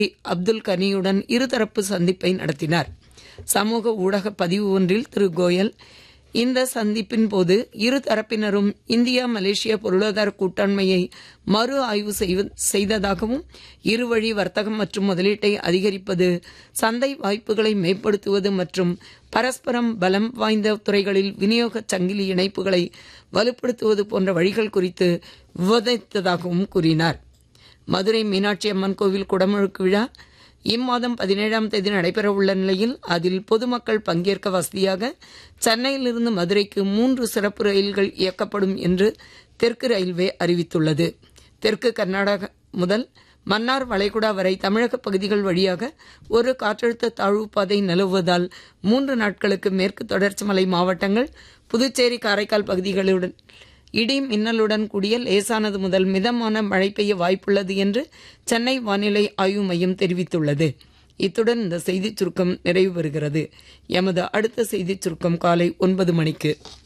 அப்துல் கனியுடன் இருதரப்பு சந்திப்பை நடத்தினார் சமூக ஊடக பதிவு ஒன்றில் திரு கோயல் இந்த சந்திப்பின் போது இரு தரப்பினரும் இந்தியா மலேசியா பொருளாதார கூட்டாண்மையை மறு ஆய்வு செய்வ- செய்ததாகவும் இருவழி வர்த்தகம் மற்றும் முதலீட்டை அதிகரிப்பது சந்தை வாய்ப்புகளை மேம்படுத்துவது மற்றும் பரஸ்பரம் பலம் வாய்ந்த துறைகளில் விநியோக சங்கிலி இணைப்புகளை வலுப்படுத்துவது போன்ற வழிகள் குறித்து விவாதித்ததாகவும் கூறினார் மதுரை மீனாட்சி அம்மன் கோவில் குடமுழுக்கு விழா இம்மாதம் பதினேழாம் தேதி நடைபெறவுள்ள நிலையில் அதில் பொதுமக்கள் பங்கேற்க வசதியாக சென்னையிலிருந்து மதுரைக்கு மூன்று சிறப்பு ரயில்கள் இயக்கப்படும் என்று தெற்கு ரயில்வே அறிவித்துள்ளது தெற்கு கர்நாடகா முதல் மன்னார் வளைகுடா வரை தமிழக பகுதிகள் வழியாக ஒரு காற்றழுத்த தாழ்வு பாதை நிலவுவதால் மூன்று நாட்களுக்கு மேற்கு தொடர்ச்சி மலை மாவட்டங்கள் புதுச்சேரி காரைக்கால் பகுதிகளுடன் இடி மின்னலுடன் கூடிய லேசானது முதல் மிதமான மழை பெய்ய வாய்ப்புள்ளது என்று சென்னை வானிலை ஆய்வு மையம் தெரிவித்துள்ளது இத்துடன் இந்த செய்திச் சுருக்கம் நிறைவு பெறுகிறது எமது அடுத்த செய்திச் சுருக்கம் காலை ஒன்பது மணிக்கு